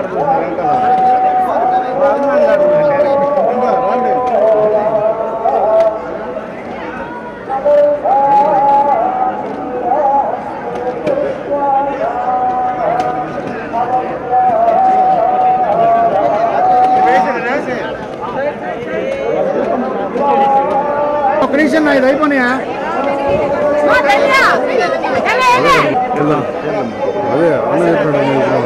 ఒక నిమిషం ఇది అయిపోయినాయా అదే అన్న చెప్పాడు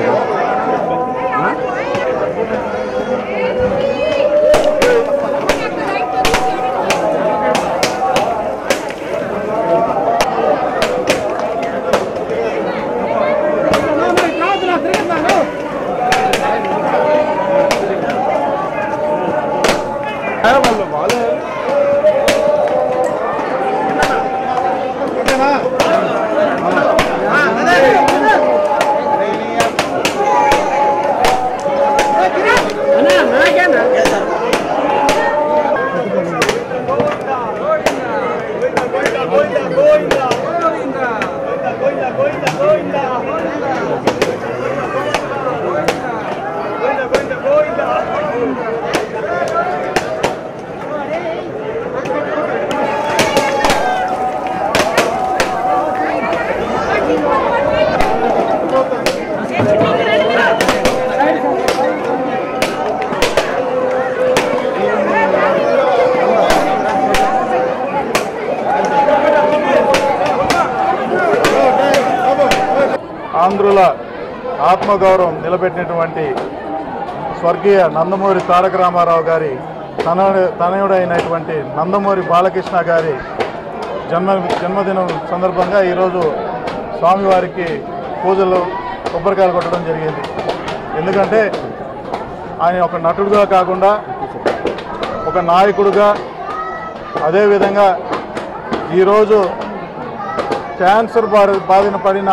ఆంధ్రుల ఆత్మగౌరవం నిలబెట్టినటువంటి స్వర్గీయ నందమూరి తారక రామారావు గారి తనయుడు తనయుడైనటువంటి నందమూరి బాలకృష్ణ గారి జన్మ జన్మదినం సందర్భంగా ఈరోజు స్వామివారికి పూజలు కొబ్బరికాయలు కొట్టడం జరిగింది ఎందుకంటే ఆయన ఒక నటుడుగా కాకుండా ఒక నాయకుడుగా అదేవిధంగా ఈరోజు క్యాన్సర్ బారి బారిన పడిన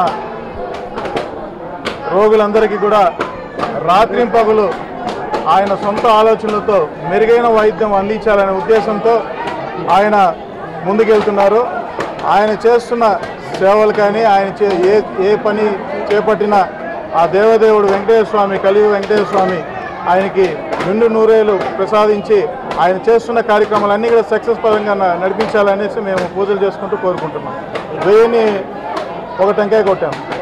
రోగులందరికీ కూడా రాత్రింపగలు ఆయన సొంత ఆలోచనలతో మెరుగైన వైద్యం అందించాలనే ఉద్దేశంతో ఆయన ముందుకెళ్తున్నారు ఆయన చేస్తున్న సేవలు కానీ ఆయన చే ఏ ఏ పని చేపట్టినా ఆ దేవదేవుడు వెంకటేశ్వర స్వామి కలియుగ వెంకటేశ్వర స్వామి ఆయనకి నిండు నూరేలు ప్రసాదించి ఆయన చేస్తున్న కార్యక్రమాలన్నీ కూడా సక్సెస్ పరంగా న- నడిపించాలనేసి మేము పూజలు చేసుకుంటూ కోరుకుంటున్నాం వెయ్యిని ఒక టెంకాయ కొట్టాం